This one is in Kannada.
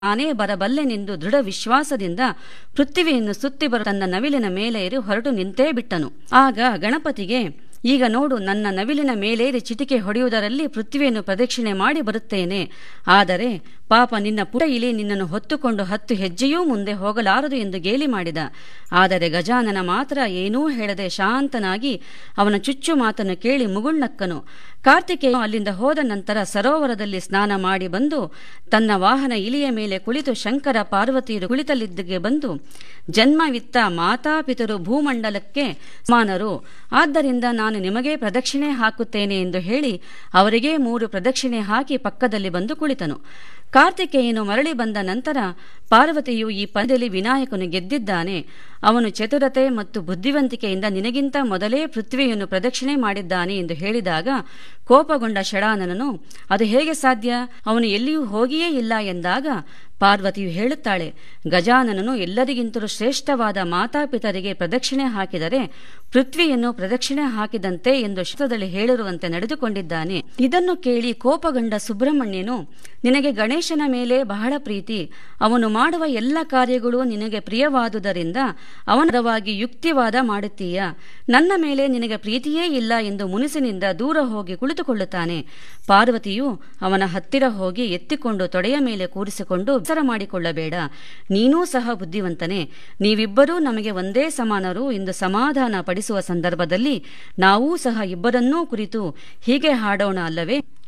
ನಾನೇ ಬರಬಲ್ಲೆನೆಂದು ದೃಢ ವಿಶ್ವಾಸದಿಂದ ಪೃಥ್ವಿಯನ್ನು ಸುತ್ತಿ ಬರು ತನ್ನ ನವಿಲಿನ ಮೇಲೆ ಏರಿ ಹೊರಟು ನಿಂತೇ ಬಿಟ್ಟನು ಆಗ ಗಣಪತಿಗೆ ಈಗ ನೋಡು ನನ್ನ ನವಿಲಿನ ಮೇಲೇರಿ ಚಿಟಿಕೆ ಹೊಡೆಯುವುದರಲ್ಲಿ ಪೃಥ್ವಿಯನ್ನು ಪ್ರದಕ್ಷಿಣೆ ಮಾಡಿ ಬರುತ್ತೇನೆ ಆದರೆ ಪಾಪ ನಿನ್ನ ಪುಟ ಇಲಿ ನಿನ್ನನ್ನು ಹೊತ್ತುಕೊಂಡು ಹತ್ತು ಹೆಜ್ಜೆಯೂ ಮುಂದೆ ಹೋಗಲಾರದು ಎಂದು ಗೇಲಿ ಮಾಡಿದ ಆದರೆ ಗಜಾನನ ಮಾತ್ರ ಏನೂ ಹೇಳದೆ ಶಾಂತನಾಗಿ ಅವನ ಚುಚ್ಚು ಮಾತನ್ನು ಕೇಳಿ ಮುಗುಳ್ನಕ್ಕನು ಕಾರ್ತಿಕೇಯ ಅಲ್ಲಿಂದ ಹೋದ ನಂತರ ಸರೋವರದಲ್ಲಿ ಸ್ನಾನ ಮಾಡಿ ಬಂದು ತನ್ನ ವಾಹನ ಇಲಿಯ ಮೇಲೆ ಕುಳಿತು ಶಂಕರ ಪಾರ್ವತಿಯರು ಕುಳಿತಲ್ಲಿದ್ದಗೆ ಬಂದು ಜನ್ಮವಿತ್ತ ಮಾತಾಪಿತರು ಭೂಮಂಡಲಕ್ಕೆ ಸಮಾನರು ಆದ್ದರಿಂದ ನಾನು ನಿಮಗೆ ಪ್ರದಕ್ಷಿಣೆ ಹಾಕುತ್ತೇನೆ ಎಂದು ಹೇಳಿ ಅವರಿಗೆ ಮೂರು ಪ್ರದಕ್ಷಿಣೆ ಹಾಕಿ ಪಕ್ಕದಲ್ಲಿ ಬಂದು ಕುಳಿತನು ಕಾರ್ತಿಕೇಯನು ಮರಳಿ ಬಂದ ನಂತರ ಪಾರ್ವತಿಯು ಈ ಪಂದ್ಯದಲ್ಲಿ ವಿನಾಯಕನು ಗೆದ್ದಿದ್ದಾನೆ ಅವನು ಚತುರತೆ ಮತ್ತು ಬುದ್ಧಿವಂತಿಕೆಯಿಂದ ನಿನಗಿಂತ ಮೊದಲೇ ಪೃಥ್ವಿಯನ್ನು ಪ್ರದಕ್ಷಿಣೆ ಮಾಡಿದ್ದಾನೆ ಎಂದು ಹೇಳಿದಾಗ ಕೋಪಗೊಂಡ ಷಡಾನನನು ಅದು ಹೇಗೆ ಸಾಧ್ಯ ಅವನು ಎಲ್ಲಿಯೂ ಹೋಗಿಯೇ ಇಲ್ಲ ಎಂದಾಗ ಪಾರ್ವತಿಯು ಹೇಳುತ್ತಾಳೆ ಗಜಾನನನು ಎಲ್ಲರಿಗಿಂತಲೂ ಶ್ರೇಷ್ಠವಾದ ಮಾತಾಪಿತರಿಗೆ ಪ್ರದಕ್ಷಿಣೆ ಹಾಕಿದರೆ ಪೃಥ್ವಿಯನ್ನು ಪ್ರದಕ್ಷಿಣೆ ಹಾಕಿದಂತೆ ಎಂದು ಶತದಲ್ಲಿ ಹೇಳಿರುವಂತೆ ನಡೆದುಕೊಂಡಿದ್ದಾನೆ ಇದನ್ನು ಕೇಳಿ ಕೋಪಗೊಂಡ ಸುಬ್ರಹ್ಮಣ್ಯನು ನಿನಗೆ ಗಣೇಶನ ಮೇಲೆ ಬಹಳ ಪ್ರೀತಿ ಅವನು ಮಾಡುವ ಎಲ್ಲ ಕಾರ್ಯಗಳು ನಿನಗೆ ಪ್ರಿಯವಾದುದರಿಂದ ಅವನರವಾಗಿ ಯುಕ್ತಿವಾದ ಮಾಡುತ್ತೀಯ ನನ್ನ ಮೇಲೆ ನಿನಗೆ ಪ್ರೀತಿಯೇ ಇಲ್ಲ ಎಂದು ಮುನಿಸಿನಿಂದ ದೂರ ಹೋಗಿ ಕುಳಿತುಕೊಳ್ಳುತ್ತಾನೆ ಪಾರ್ವತಿಯು ಅವನ ಹತ್ತಿರ ಹೋಗಿ ಎತ್ತಿಕೊಂಡು ತೊಡೆಯ ಮೇಲೆ ಕೂರಿಸಿಕೊಂಡು ಬೇಸರ ಮಾಡಿಕೊಳ್ಳಬೇಡ ನೀನೂ ಸಹ ಬುದ್ಧಿವಂತನೇ ನೀವಿಬ್ಬರೂ ನಮಗೆ ಒಂದೇ ಸಮಾನರು ಎಂದು ಸಮಾಧಾನ ಪಡಿಸುವ ಸಂದರ್ಭದಲ್ಲಿ ನಾವೂ ಸಹ ಇಬ್ಬರನ್ನೂ ಕುರಿತು ಹೀಗೆ ಹಾಡೋಣ ಅಲ್ಲವೇ